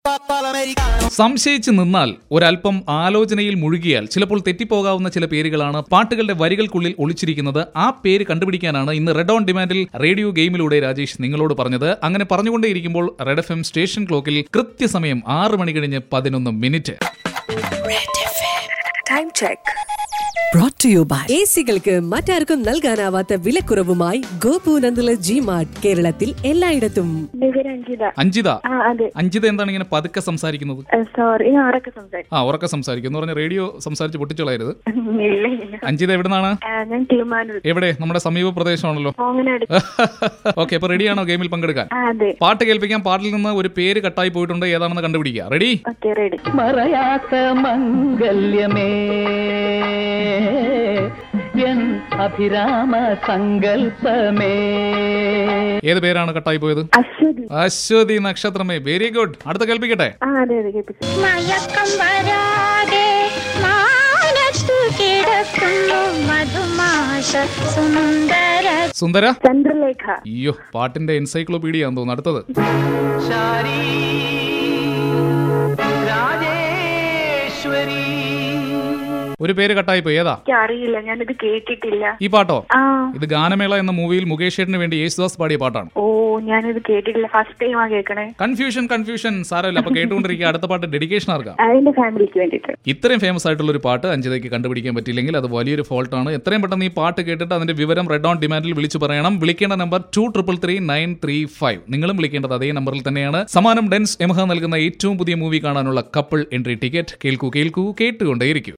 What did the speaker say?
സംശയിച്ചു നിന്നാൽ ഒരല്പം ആലോചനയിൽ മുഴുകിയാൽ ചിലപ്പോൾ തെറ്റിപ്പോകാവുന്ന ചില പേരുകളാണ് പാട്ടുകളുടെ വരികൾക്കുള്ളിൽ ഒളിച്ചിരിക്കുന്നത് ആ പേര് കണ്ടുപിടിക്കാനാണ് ഇന്ന് റെഡ് ഓൺ ഡിമാൻഡിൽ റേഡിയോ ഗെയിമിലൂടെ രാജേഷ് നിങ്ങളോട് പറഞ്ഞത് അങ്ങനെ പറഞ്ഞുകൊണ്ടേയിരിക്കുമ്പോൾ റെഡ് എഫ് എം സ്റ്റേഷൻ ക്ലോക്കിൽ കൃത്യസമയം ആറ് മണി കഴിഞ്ഞ് പതിനൊന്ന് minute time check brought to you by A സികൾക്ക് മറ്റാർക്കും നൽകാനാവാത്ത വിലക്കുറവുമായി ഗോപു നന്ദല ജി മാർട്ട് കേരളത്തിൽ എല്ലായിടത്തും ദിവ്യരഞ്ജിത അഞ്ജിത ആ അതെ അഞ്ജിത എന്താണ് ഇങ്ങനെ പതുക്കെ സംസാരിക്കുന്നത് സോറി ഞാൻ ആരൊക്കെ സംസാരിക്കും ആ ഉറക്കെ സംസാരിക്കും എന്ന് പറഞ്ഞ റേഡിയോ സംസാരിച്ച് പൊട്ടിച്ചോളരുത് ഇല്ല ഇല്ല അഞ്ജിത എവിടെ നിന്നാണ് ആ, ഞാൻ കിളിമാനൂർ എവിടെ നമ്മുടെ സമീപ പ്രദേശമാണല്ലോ കോങ്ങനാട് ഓക്കെ അപ്പൊ റെഡിയാണോ ഗെയിമിൽ പങ്കെടുക്കാൻ ആ അതെ പാട്ട് കേൾപ്പിക്കാൻ പാട്ടിൽ നിന്ന് ഒരു പേര് കട്ടായി പോയിട്ടുണ്ട് ഏതാണെന്ന് കണ്ടുപിടിക്കുക റെഡി ഓക്കെ റെഡി മറയാത്ത മംഗല്യമേ എൻ അഭിരാമ സങ്കൽപ്പമേ ഏത് പേരാണ് കട്ടായി പോയത് അശ്വതി അശ്വതി നക്ഷത്രമേ വെരി ഗുഡ് അടുത്ത കേൾപ്പിക്കട്ടെ ആ അതെ അതെ കേൾപ്പിച്ചു മയക്കം വരാതെ മാനത്തു കിടക്കുന്നു മധുമാസ സുന്ദര സുന്ദര ചന്ദ്രലേഖ അയ്യോ പാട്ടിന്റെ എൻസൈക്ലോപീഡിയ തോന്നുന്നു അടുത്തത് ശാരീ രാജേശ്വരി ഒരു പേര് കട്ടായി പോയി ഏതാ എനിക്ക് അറിയില്ല ഞാനിത് കേട്ടിട്ടില്ല ഈ പാട്ടോ ആ ഇത് ഗാനമേള എന്ന മൂവിയിൽ മുകേഷ് ചേട്ടന് വേണ്ടി യേശുദാസ് പാടിയ പാട്ടാണ് ഓ ഞാനിത് കേട്ടിട്ടില്ല ഫസ്റ്റ് ടൈമാ കേൾക്കണേ കൺഫ്യൂഷൻ കൺഫ്യൂഷൻ സാരമില്ല അപ്പൊ കേട്ടുകൊണ്ടിരിക്കുക അടുത്ത പാട്ട് ഡെഡിക്കേഷൻ ആർക്കാ അതിന്റെ ഫാമിലിക്ക് വേണ്ടിട്ട് ഇത്രയും ഫേമസ് ആയിട്ടുള്ള ഒരു പാട്ട് അഞ്ചതയ്ക്ക് കണ്ടുപിടിക്കാൻ പറ്റില്ലെങ്കിൽ അത് വലിയൊരു ഫോൾട്ട് ആണ് എത്രയും പെട്ടെന്ന് ഈ പാട്ട് കേട്ടിട്ട് അതിന്റെ വിവരം റെഡ് ഓൺ ഡിമാൻഡിൽ വിളിച്ചു പറയണം വിളിക്കേണ്ട number two triple three nine three five നിങ്ങളും വിളിക്കേണ്ടത് അതേ നമ്പറിൽ തന്നെയാണ് സമാനം ഡെൻസ് എമഹ നൽകുന്ന ഏറ്റവും പുതിയ മൂവി കാണാനുള്ള കപ്പിൾ എൻട്രി ടിക്കറ്റ് കേൾക്കൂ കേൾക്കൂ കേട്ടുകൊണ്ടേയിരിക്കൂ